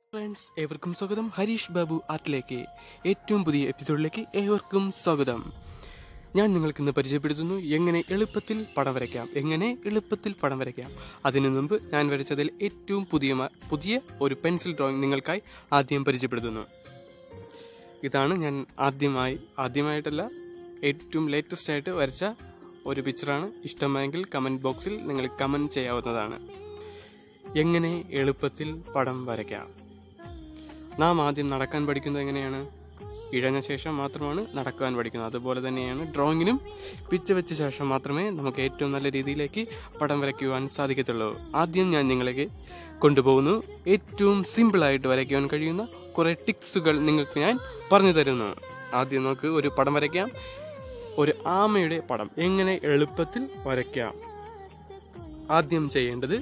friends ഏവർക്കും സ്വാഗതം ഹരീഷ് ബാബു ആർട്ടിലേക്ക് ഏറ്റവും പുതിയ എപ്പിസോഡിലേക്ക് ഏവർക്കും സ്വാഗതം ഞാൻ നിങ്ങൾക്ക് ഇന്ന് പരിചയപ്പെടുത്തുന്നു എങ്ങനെ എളുപ്പത്തിൽ പടം വരയ്ക്കാം എങ്ങനെ എളുപ്പത്തിൽ പടം വരയ്ക്കാം അതിനു മുമ്പ് ഞാൻ വരച്ചതിൽ ഏറ്റവും പുതിയ മ- പുതിയ ഒരു പെൻസിൽ ഡ്രോയിങ് നിങ്ങൾക്കായി ആദ്യം പരിചയപ്പെടുത്തുന്നു ഇതാണ് ഞാൻ ആദ്യമായി ആദ്യമായിട്ടല്ല ഏറ്റവും ലേറ്റസ്റ്റ് ആയിട്ട് വരച്ച ഒരു പിക്ചറാണ് ഇഷ്ടമായെങ്കിൽ കമൻറ്റ് ബോക്സിൽ നിങ്ങൾ കമൻറ്റ് ചെയ്യാവുന്നതാണ് എങ്ങനെ എളുപ്പത്തിൽ പടം വരയ്ക്കാം നാം ആദ്യം നടക്കാൻ പഠിക്കുന്നത് എങ്ങനെയാണ് ഇഴഞ്ഞ ശേഷം മാത്രമാണ് നടക്കാൻ പഠിക്കുന്നത് അതുപോലെ തന്നെയാണ് ഡ്രോയിങ്ങിനും പിച്ച വെച്ച ശേഷം മാത്രമേ നമുക്ക് ഏറ്റവും നല്ല രീതിയിലേക്ക് പടം വരയ്ക്കുവാൻ സാധിക്കത്തുള്ളൂ ആദ്യം ഞാൻ നിങ്ങളെ കൊണ്ടുപോകുന്നു ഏറ്റവും സിമ്പിളായിട്ട് വരയ്ക്കുവാൻ കഴിയുന്ന കുറേ ടിപ്സുകൾ നിങ്ങൾക്ക് ഞാൻ പറഞ്ഞു തരുന്നു ആദ്യം നമുക്ക് ഒരു പടം വരയ്ക്കാം ഒരു ആമയുടെ പടം എങ്ങനെ എളുപ്പത്തിൽ വരയ്ക്കാം ആദ്യം ചെയ്യേണ്ടത്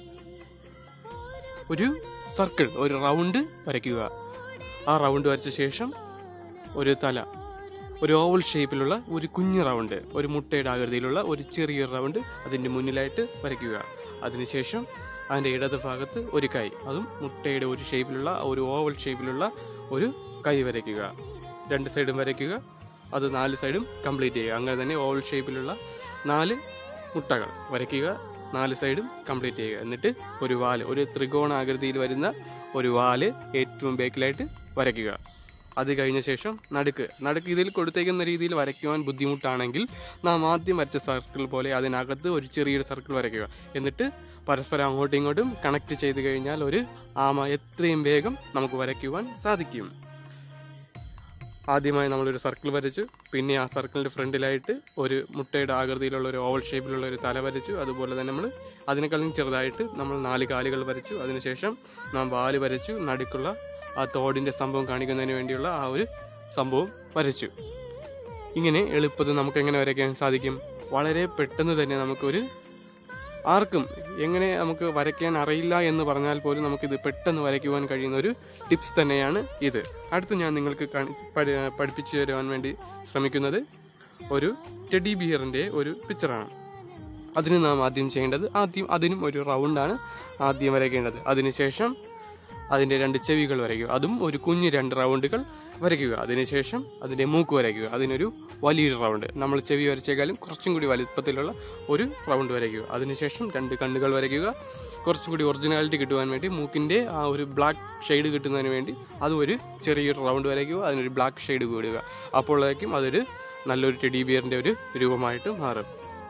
ഒരു സർക്കിൾ ഒരു റൗണ്ട് വരയ്ക്കുക ആ റൗണ്ട് വരച്ച ശേഷം ഒരു തല ഒരു ഓവൽ ഷേപ്പിലുള്ള ഒരു കുഞ്ഞു റൗണ്ട് ഒരു മുട്ടയുടെ ആകൃതിയിലുള്ള ഒരു ചെറിയൊരു റൗണ്ട് അതിൻ്റെ മുന്നിലായിട്ട് വരയ്ക്കുക അതിനുശേഷം അതിൻ്റെ ഇടത് ഭാഗത്ത് ഒരു കൈ അതും മുട്ടയുടെ ഒരു ഷേപ്പിലുള്ള ഒരു ഓവൽ ഷേപ്പിലുള്ള ഒരു കൈ വരയ്ക്കുക രണ്ട് സൈഡും വരയ്ക്കുക അത് നാല് സൈഡും കംപ്ലീറ്റ് ചെയ്യുക അങ്ങനെ തന്നെ ഓവൽ ഷേപ്പിലുള്ള നാല് മുട്ടകൾ വരയ്ക്കുക നാല് സൈഡും കംപ്ലീറ്റ് ചെയ്യുക എന്നിട്ട് ഒരു വാല് ഒരു ത്രികോണാകൃതിയിൽ വരുന്ന ഒരു വാല് ഏറ്റവും ബേക്കിലായിട്ട് വരയ്ക്കുക അത് കഴിഞ്ഞ ശേഷം നടുക്ക് നടുക്ക് ഇതിൽ കൊടുത്തേക്കുന്ന രീതിയിൽ വരയ്ക്കുവാൻ ബുദ്ധിമുട്ടാണെങ്കിൽ നാം ആദ്യം വരച്ച സർക്കിൾ പോലെ അതിനകത്ത് ഒരു ചെറിയൊരു സർക്കിൾ വരയ്ക്കുക എന്നിട്ട് പരസ്പരം അങ്ങോട്ടും ഇങ്ങോട്ടും കണക്ട് ചെയ്ത് കഴിഞ്ഞാൽ ഒരു ആമ എത്രയും വേഗം നമുക്ക് വരയ്ക്കുവാൻ സാധിക്കും ആദ്യമായി നമ്മളൊരു സർക്കിൾ വരച്ചു പിന്നെ ആ സർക്കിളിന്റെ ഫ്രണ്ടിലായിട്ട് ഒരു മുട്ടയുടെ ആകൃതിയിലുള്ള ഒരു ഓവൽ ഷേപ്പിലുള്ള ഒരു തല വരച്ചു അതുപോലെ തന്നെ നമ്മൾ അതിനേക്കാളും ചെറുതായിട്ട് നമ്മൾ നാല് കാലുകൾ വരച്ചു അതിനുശേഷം നാം വാല് വരച്ചു നടുക്കുള്ള ആ തോടിന്റെ സംഭവം കാണിക്കുന്നതിന് വേണ്ടിയുള്ള ആ ഒരു സംഭവം വരച്ചു ഇങ്ങനെ എളുപ്പത്തിൽ നമുക്ക് എങ്ങനെ വരയ്ക്കാൻ സാധിക്കും വളരെ പെട്ടെന്ന് തന്നെ നമുക്കൊരു ആർക്കും എങ്ങനെ നമുക്ക് വരയ്ക്കാൻ അറിയില്ല എന്ന് പറഞ്ഞാൽ പോലും നമുക്കിത് പെട്ടെന്ന് വരയ്ക്കുവാൻ കഴിയുന്ന ഒരു ടിപ്സ് തന്നെയാണ് ഇത് അടുത്ത് ഞാൻ നിങ്ങൾക്ക് കാണി- പഠി- പഠിപ്പിച്ചു തരുവാൻ വേണ്ടി ശ്രമിക്കുന്നത് ഒരു ടെഡി ബിയറിന്റെ ഒരു പിക്ചറാണ് അതിന് നാം ആദ്യം ചെയ്യേണ്ടത് ആദ്യം അതിനും ഒരു റൗണ്ടാണ് ആദ്യം വരയ്ക്കേണ്ടത് അതിനുശേഷം അതിൻ്റെ രണ്ട് ചെവികൾ വരയ്ക്കുക അതും ഒരു കുഞ്ഞു രണ്ട് റൗണ്ടുകൾ വരയ്ക്കുക അതിനുശേഷം അതിൻ്റെ മൂക്ക് വരയ്ക്കുക അതിനൊരു വലിയൊരു റൗണ്ട് നമ്മൾ ചെവി വരച്ചേക്കാളും കുറച്ചും കൂടി വലുപ്പത്തിലുള്ള ഒരു റൗണ്ട് വരയ്ക്കുക അതിനുശേഷം രണ്ട് കണ്ണുകൾ വരയ്ക്കുക കുറച്ചും കൂടി ഒറിജിനാലിറ്റി കിട്ടുവാൻ വേണ്ടി മൂക്കിൻ്റെ ആ ഒരു ബ്ലാക്ക് ഷെയ്ഡ് കിട്ടുന്നതിന് വേണ്ടി അതും ഒരു ചെറിയൊരു റൗണ്ട് വരയ്ക്കുക അതിനൊരു ബ്ലാക്ക് ഷെയ്ഡ് കൂടുക അപ്പോഴേക്കും അതൊരു നല്ലൊരു ടെഡി ബിയറിൻ്റെ ഒരു രൂപമായിട്ട് മാറും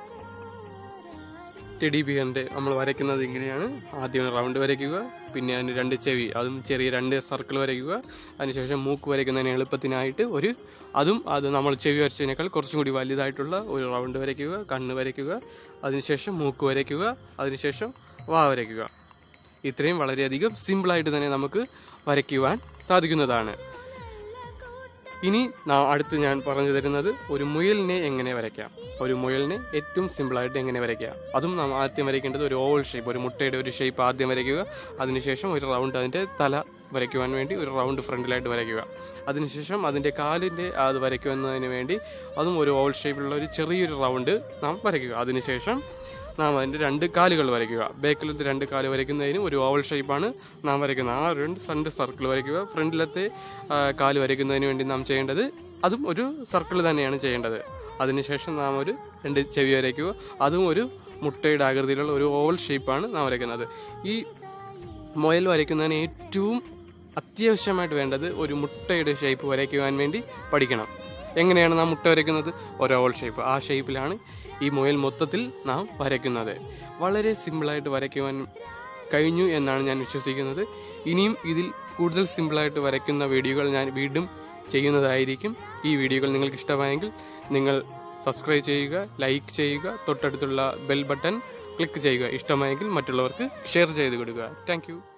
ടെഡി ബിയറിന്റെ നമ്മൾ വരയ്ക്കുന്നത് ഇങ്ങനെയാണ് ആദ്യം റൗണ്ട് വരയ്ക്കുക പിന്നെ അതിന് രണ്ട് ചെവി അതും ചെറിയ രണ്ട് സർക്കിൾ വരയ്ക്കുക അതിനുശേഷം മൂക്ക് വരയ്ക്കുന്നതിന് എളുപ്പത്തിനായിട്ട് ഒരു അതും അത് നമ്മൾ ചെവി വരച്ചതിനേക്കാൾ കുറച്ചും കൂടി വലുതായിട്ടുള്ള ഒരു റൗണ്ട് വരയ്ക്കുക കണ്ണ് വരയ്ക്കുക അതിനുശേഷം മൂക്ക് വരയ്ക്കുക അതിനുശേഷം വാ വരയ്ക്കുക ഇത്രയും വളരെയധികം സിമ്പിളായിട്ട് തന്നെ നമുക്ക് വരയ്ക്കുവാൻ സാധിക്കുന്നതാണ് ഇനി നാ- അടുത്ത് ഞാൻ പറഞ്ഞു തരുന്നത് ഒരു മുയലിനെ എങ്ങനെ വരയ്ക്കാം ഒരു മുയലിനെ ഏറ്റവും സിമ്പിളായിട്ട് എങ്ങനെ വരയ്ക്കാം അതും നാം ആദ്യം വരയ്ക്കേണ്ടത് ഒരു ഓവൽ ഷേപ്പ് ഒരു മുട്ടയുടെ ഒരു ഷേപ്പ് ആദ്യം വരയ്ക്കുക അതിനുശേഷം ഒരു റൗണ്ട് അതിൻ്റെ തല വരയ്ക്കുവാൻ വേണ്ടി ഒരു റൗണ്ട് ഫ്രണ്ടിലായിട്ട് വരയ്ക്കുക അതിനുശേഷം അതിൻ്റെ കാലിൻ്റെ അത് വരയ്ക്കുന്നതിന് വേണ്ടി അതും ഒരു ഓവൽ ഷേപ്പിലുള്ള ഒരു ചെറിയൊരു റൗണ്ട് നാം വരയ്ക്കുക അതിനുശേഷം നാം അതിൻ്റെ രണ്ട് കാലുകൾ വരയ്ക്കുക ബേക്കിലത്തെ രണ്ട് കാല് വരയ്ക്കുന്നതിന് ഒരു ഓവൽ ഷേപ്പാണ് നാം വരയ്ക്കുന്നത് ആ രണ്ട് രണ്ട് സർക്കിൾ വരയ്ക്കുക ഫ്രണ്ടിലത്തെ ആ, കാല് വരയ്ക്കുന്നതിന് വേണ്ടി നാം ചെയ്യേണ്ടത് അതും ഒരു സർക്കിൾ തന്നെയാണ് ചെയ്യേണ്ടത് അതിനുശേഷം നാം ഒരു രണ്ട് ചെവി വരയ്ക്കുക അതും ഒരു മുട്ടയുടെ ആകൃതിയിലുള്ള ഒരു ഓവൽ ഷേപ്പാണ് നാം വരയ്ക്കുന്നത് ഈ മുയൽ വരയ്ക്കുന്നതിന് ഏറ്റവും അത്യാവശ്യമായിട്ട് വേണ്ടത് ഒരു മുട്ടയുടെ ഷേപ്പ് വരയ്ക്കുവാൻ വേണ്ടി പഠിക്കണം എങ്ങനെയാണ് നാം മുട്ട വരയ്ക്കുന്നത് ഒരു ഓവൽ ഷേപ്പ് ആ ഷേപ്പിലാണ് ഈ മുയൽ മൊത്തത്തിൽ നാം വരയ്ക്കുന്നത് വളരെ സിമ്പിളായിട്ട് വരയ്ക്കുവാൻ കഴിഞ്ഞു എന്നാണ് ഞാൻ വിശ്വസിക്കുന്നത് ഇനിയും ഇതിൽ കൂടുതൽ സിമ്പിളായിട്ട് വരയ്ക്കുന്ന വീഡിയോകൾ ഞാൻ വീണ്ടും ചെയ്യുന്നതായിരിക്കും ഈ വീഡിയോകൾ നിങ്ങൾക്ക് ഇഷ്ടമായെങ്കിൽ നിങ്ങൾ സബ്സ്ക്രൈബ് ചെയ്യുക ലൈക്ക് ചെയ്യുക തൊട്ടടുത്തുള്ള ബെൽ ബട്ടൺ ക്ലിക്ക് ചെയ്യുക ഇഷ്ടമായെങ്കിൽ മറ്റുള്ളവർക്ക് ഷെയർ ചെയ്ത് കൊടുക്കുക താങ്ക്